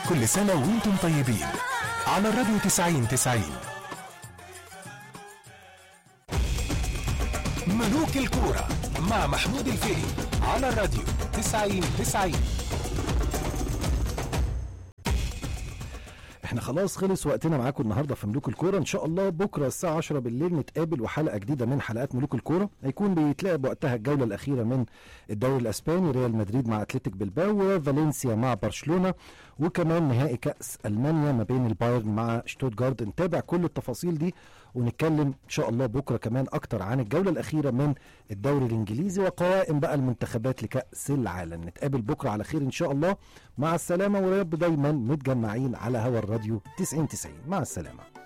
كل سنة وانتم طيبين على الراديو 90 90 ملوك الكورة مع محمود الفقي على الراديو 90 90 احنا خلاص خلص وقتنا معاكم النهارده في ملوك الكوره ان شاء الله بكره الساعه 10 بالليل نتقابل وحلقه جديده من حلقات ملوك الكوره هيكون بيتلعب وقتها الجوله الاخيره من الدوري الاسباني ريال مدريد مع اتلتيك بلباو وفالنسيا مع برشلونه وكمان نهائي كاس المانيا ما بين البايرن مع شتوتجارت نتابع كل التفاصيل دي ونتكلم ان شاء الله بكره كمان اكتر عن الجوله الاخيره من الدوري الانجليزي وقوائم بقى المنتخبات لكاس العالم نتقابل بكره على خير ان شاء الله مع السلامه ويا رب دايما متجمعين على هوا الراديو 90 90 مع السلامه